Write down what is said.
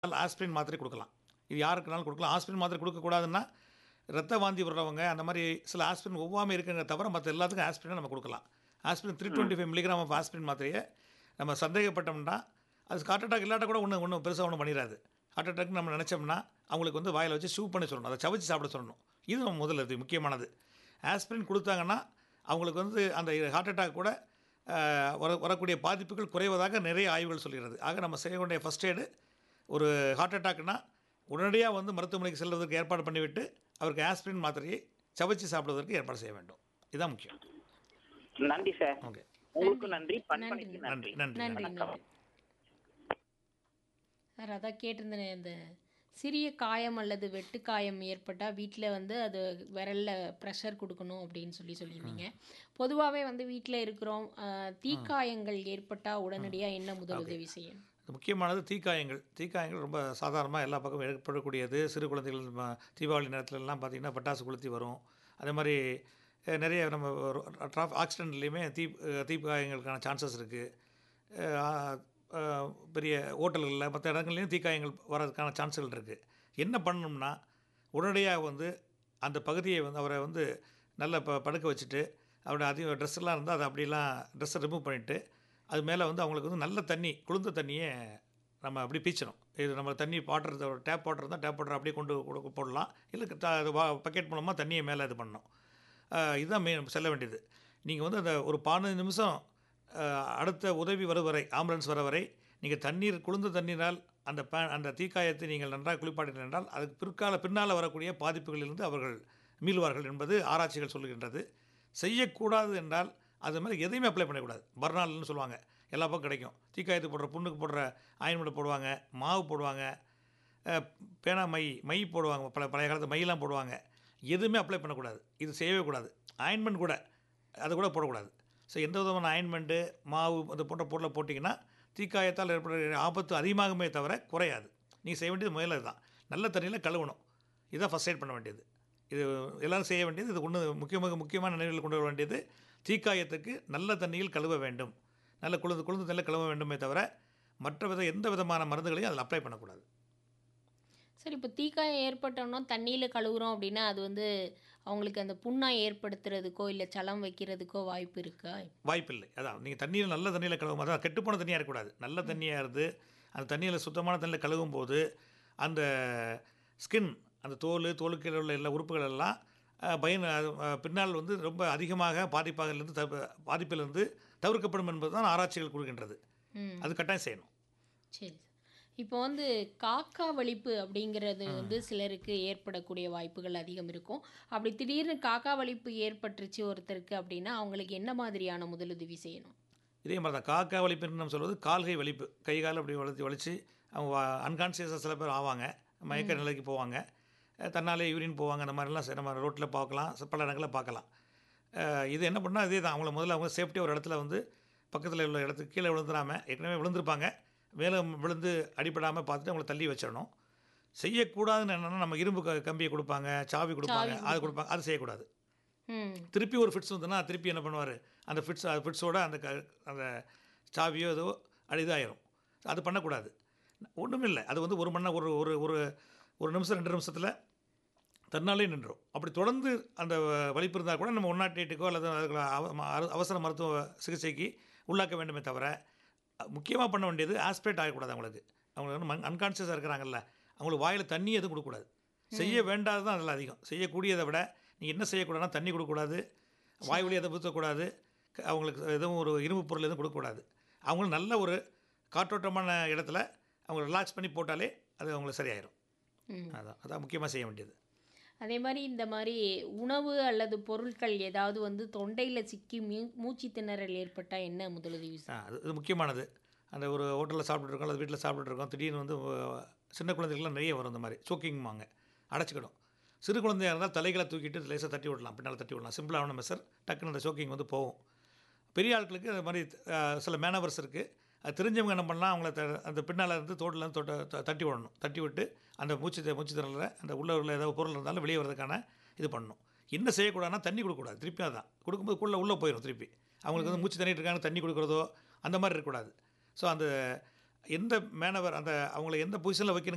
Aspirin மாத்திரை கொடுக்கலாம் இது யாருக்குனாலும் கொடுக்கலாம் ஆஸ்பிரின் மாத்திரை கொடுக்கக்கூடாதுன்னா ரத்த வாந்தி வர்றவங்க அந்த மாதிரி சில ஆஸ்பிரின் ஒவ்வாமை இருக்குங்க தவிர மற்ற எல்லாத்துக்கும் ஆஸ்பிரினை நம்ம கொடுக்கலாம் aspirin three twenty five milligram of aspirin மாத்திரையை நம்ம சந்தேகப்பட்டோம்னா அது ஹார்ட் அட்டாக் இல்லாட்ட கூட ஒன்றும் ஒன்றும் பெருசாக ஒன்றும் பண்ணிடாது ஹார்ட் அட்டாக் நம்ம நினச்சோம்னா அவங்களுக்கு வந்து வாயில் வச்சு சூப் பண்ணி சொல்லணும் அதை சவைச்சு சாப்பிட சொல்லணும் இது நம்ம முதல்ல இது முக்கியமானது ஆஸ்பிரின் கொடுத்தாங்கன்னா அவங்களுக்கு வந்து அந்த ஹார்ட் அட்டாக் கூட ஆஹ், வர வரக்கூடிய பாதிப்புகள் குறைவதாக நிறைய ஆய்வுகள் சொல்கிறது ஆக நம்ம செய்ய வேண்டிய ஃபஸ்ட் எய்டு ஒரு ஹார்ட் அட்டாக்னா உடனடியாக வந்து மருத்துவமனைக்கு செல்வதற்கு ஏற்பாடு பண்ணிவிட்டு அவருக்கு ஆஸ்பிரின் மாத்திரையை சவைச்சு சாப்பிடுவதற்கு ஏற்பாடு செய்ய வேண்டும் இதுதான் முக்கியம் நன்றி சார் ஓகே உங்களுக்கும் நன்றி பண்பனைக்கு நன்றி நன்றி நன்றி நன்றி வணக்கம். நன்றி சார் அதான் கேட்டிருந்தேன் இந்த சிறிய காயம் அல்லது வெட்டு காயம் ஏற்பட்டால் வீட்டில் வந்து அது விரலில் ப்ரெஷர் கொடுக்கணும் அப்படின்னு சொல்லி சொல்லியிருந்தீங்க பொதுவாகவே வந்து வீட்டில் இருக்கிறோம் அஹ், தீக்காயங்கள் ஏற்பட்டால் உடனடியாக என்ன முதலுதவி செய்யணும் இது முக்கியமானது தீக்காயங்கள் தீக்காயங்கள் ரொம்ப சாதாரணமாக எல்லா பக்கமும் ஏற்படக்கூடியது சிறு குழந்தைகள் ம- தீபாவளி நேரத்துல எல்லாம் பார்த்திங்கன்னா பட்டாசு கொளுத்தி வரும் அதே மாதிரி அஹ், நிறைய நம்ம ட்ராஃப் ஆக்சிடென்ட்லேயுமே தீ அஹ், தீக்காயங்களுக்கான சான்சஸ் இருக்குது பெரிய ஹோட்டல்களில் மற்ற இடங்கள்லையும் தீக்காயங்கள் வர்றதுக்கான சான்ஸ்கள் இருக்குது என்ன பண்ணணும்னா உடனடியாக வந்து அந்த பகுதியை வந்து அவரை வந்து நல்லா ப படுக்க வச்சுட்டு அவரோட அதிக ட்ரெஸ்ஸெல்லாம் இருந்தால் அதை அப்படிலாம் ட்ரெஸ்ஸை ரிமூவ் பண்ணிவிட்டு அது மேலே வந்து அவங்களுக்கு வந்து நல்ல தண்ணி குளிர்ந்த தண்ணியை நம்ம அப்படி பீச்சணும் இது நம்ம தண்ணி வாட்டர் ஒரு டேப் வாட்டர் இருந்தால் டேப் வாட்டர் அப்படியே கொண்டு கொடுக்க போடலாம் இல்லை பக்கெட் மூலமாக தண்ணியை மேலே இது பண்ணணும் ஆஹ் இதுதான் மெயின் செல்ல வேண்டியது நீங்கள் வந்து அந்த ஒரு பதினஞ்சு நிமிஷம் ஆஹ் அடுத்த உதவி வரும் வரை ஆம்புலன்ஸ் வர வரை நீங்கள் தண்ணீர் குளிர்ந்த தண்ணீரால் அந்த பே அந்த தீக்காயத்தை நீங்கள் நன்றாக குளிப்பாட்டினீர்கள் என்றால் அதுக்கு பிற்கால பின்னால் வரக்கூடிய பாதிப்புகளிலிருந்து அவர்கள் மீள்வார்கள் என்பது ஆராய்ச்சிகள் சொல்லுகின்றது செய்யக்கூடாது என்றால் அது மாதிரி எதையுமே அப்ளை பண்ணக்கூடாது பர்னால்னு சொல்லுவாங்க எல்லா பக்கம் கிடைக்கும் தீக்காயத்துக்கு போடுற புண்ணுக்கு போடுற ஆயின்மெண்ட் போடுவாங்க மாவு போடுவாங்க அஹ், பேனா மை மை போடுவாங்க பல பழைய காலத்து மையெல்லாம் போடுவாங்க எதுவுமே அப்ளை பண்ணக்கூடாது இது செய்யவே கூடாது ஆயின்மெண்ட் கூட அது கூட போடக்கூடாது ஸோ எந்த விதமான ஆயின்மெண்ட்டு மாவு அது போன்ற பொருளை போட்டிங்கன்னா தீக்காயத்தால் ஏற்படுற ஆபத்து அதிகமாகுமே தவிர குறையாது நீங்கள் செய்ய வேண்டியது முதல்ல இதுதான் நல்ல தண்ணியில் கழுவணும் இதுதான் ஃபஸ்ட் எய்ட் பண்ண வேண்டியது இது எல்லாரும் செய்ய வேண்டியது இது ஒன்று முக்கியமாக முக்கியமான நினைவில் கொண்டு வர வேண்டியது தீக்காயத்துக்கு நல்ல தண்ணியில் கழுவ வேண்டும் நல்ல குளிர்ந்து குளிர்ந்த தண்ணியில் கழுவ வேண்டுமே தவிர மற்ற வித எந்த விதமான மருந்துகளையும் அதில் அப்ளை பண்ணக்கூடாது சரி இப்போ தீக்காயம் ஏற்பட்டோம்னா தண்ணியில் கழுவுறோம் அப்படின்னா அது வந்து அவங்களுக்கு அந்த புண்ணாய் ஏற்படுத்துறதுக்கோ இல்லை சலம் வைக்கிறதுக்கோ வாய்ப்பு இருக்கா வாய்ப்பில்லை அதான் நீங்கள் தண்ணியில் நல்ல தண்ணியில் கழுவும் அதான் கெட்டுப்போன தண்ணியாக இருக்கக்கூடாது நல்ல தண்ணியாக இருந்து அந்த தண்ணியில் சுத்தமான தண்ணியில் கழுவும் போது அந்த ஸ்கின் அந்த தோல் தோலுக்கு உள்ள எல்லா உறுப்புகள் எல்லாம் அஹ், பயன் அது, அஹ், பின்னால் வந்து ரொம்ப அதிகமாக பாதிப்பாகிலிருந்து தவிர பாதிப்பிலிருந்து தவிர்க்கப்படும் என்பது தான் ஆராய்ச்சிகள் கூறுகின்றது ம் அது கட்டாயம் செய்யணும் சரி சார் இப்போ வந்து காக்கா வலிப்பு அப்படிங்கிறது வந்து சிலருக்கு ஏற்படக்கூடிய வாய்ப்புகள் அதிகம் இருக்கும் அப்படி திடீர்னு காக்கா வலிப்பு ஏற்பட்டுருச்சு ஒருத்தருக்கு அப்படின்னா அவங்களுக்கு என்ன மாதிரியான முதலுதவி செய்யணும் இதே மாதிரி தான் காக்கா வலிப்புன்னு நம்ம சொல்வது கால்கை வலிப்பு கை கால் அப்படி வளைச்சி வலிச்சு அவங்க அன்கான்சியஸாக சில பேர் ஆவாங்க மயக்க நிலைக்கு போவாங்க அஹ் தன்னாலே யூரின் போவாங்க அந்த மாதிரிலாம் ச- நம்ம ரோட்டில் பார்க்கலாம் ச- பல இடங்களில் பார்க்கலாம் அஹ் இது என்ன பண்ணால் இதே தான் அவங்கள முதல்ல அவங்க சேஃப்டியாக ஒரு இடத்துல வந்து பக்கத்தில் உள்ள இடத்துக்கு கீழே விழுந்துடாமல் ஏற்கனவே விழுந்திருப்பாங்க மேலே விழுந்து அடிபடாமல் பார்த்துட்டு அவங்கள தள்ளி வச்சிடணும் செய்யக்கூடாதுன்னு என்னென்னா நம்ம இரும்பு க- கம்பியை கொடுப்பாங்க சாவி கொடுப்பாங்க அது கொடுப்பாங்க அது செய்யக்கூடாது ம் திருப்பி ஒரு ஃபிட்ஸ் வந்துன்னா திருப்பி என்ன பண்ணுவார் அந்த ஃபிட்ஸ் ஃபிட்ஸோட அந்த க அந்த சாவியோ ஏதோ அது இதாயிரும் அது பண்ணக்கூடாது ஒன்றும் இல்லை அது வந்து ஒரு மணி நேரம் ஒரு ஒரு ஒரு ஒரு நிமிஷம் ரெண்டு நிமிஷத்தில் தன்னாலே நின்றோம் அப்படி தொடர்ந்து அந்த வலிப்பு இருந்தால் கூட நம்ம ஒன் நாட் எயிட்டுக்கோ அல்லது அதுக்கு அவ- ம- அரு- அவசர மருத்துவ சிகிச்சைக்கு உள்ளாக்க வேண்டுமே தவிர முக்கியமாக பண்ண வேண்டியது ஆஸ்பிரேட் ஆகக்கூடாது அவங்களுக்கு அவங்க வந்து அன்கான்சியஸாக இருக்கிறாங்கல்ல அவங்களுக்கு வாயில் தண்ணி எதுவும் கொடுக்கக்கூடாது செய்ய வேண்டாதது தான் அதில் அதிகம் செய்யக்கூடியதை விட நீ என்ன செய்யக்கூடாதுன்னா தண்ணி கொடுக்கக்கூடாது வாய் வழி எதை ஊற்றக்கூடாது க- அவங்களுக்கு எதுவும் ஒரு இரும்பு பொருள் எதுவும் கொடுக்கக்கூடாது அவங்களும் நல்ல ஒரு காற்றோட்டமான இடத்துல அவங்க ரிலாக்ஸ் பண்ணி போட்டாலே அது அவங்களுக்கு சரியாயிரும் ம் அதான் அதான் முக்கியமாக செய்ய வேண்டியது அதே மாதிரி இந்த மாதிரி உணவு அல்லது பொருட்கள் ஏதாவது வந்து தொண்டையில் சிக்கி மூ மூச்சு திணறல் ஏற்பட்டால் என்ன முதலுதவி ஆ அது இது முக்கியமானது அந்த ஒரு ஹோட்டலில் சாப்பிட்டுருக்கோம் அல்லது வீட்டில் சாப்பிட்டுருக்கோம் திடீர்னு வந்து அஹ், சின்ன குழந்தைகள்லாம் நிறைய வரும் இந்த மாதிரி சோக்கிங்வாங்க அடைச்சிக்கிடும் சிறு குழந்தையாக இருந்தால் தலைகளை தூக்கிட்டு லேசாக தட்டி விடலாம் பின்னால் தட்டி விடலாம் சிம்பிளான மெஷர் டக்குன்னு அந்த சோக்கிங் வந்து போகும் பெரிய ஆட்களுக்கு அது மாதிரி அஹ், சில மேனவர்ஸ் இருக்குது அது தெரிஞ்சவங்க என்ன பண்ணலாம் அவங்கள த அந்த பின்னால் இருந்து தோட்டில் இருந்து தொட்ட த- தட்டி விடணும் தட்டி விட்டு அந்த மூச்சு த- மூச்சு திறனில் அந்த உள்ள உள்ள ஏதாவது பொருள் இருந்தாலும் வெளியே வரதுக்கான இது பண்ணணும் என்ன செய்யக்கூடாதுன்னா தண்ணி கொடுக்கக்கூடாது திருப்பி அதான் கொடுக்கும்போது குள்ள உள்ளே போயிடும் திருப்பி அவங்களுக்கு வந்து மூச்சு தண்ணிட்டு இருக்காங்க தண்ணி கொடுக்குறதோ அந்த மாதிரி இருக்கக்கூடாது ஸோ அந்த எந்த மேனவர் அந்த அவங்கள எந்த பொசிஷனில் வைக்கணும்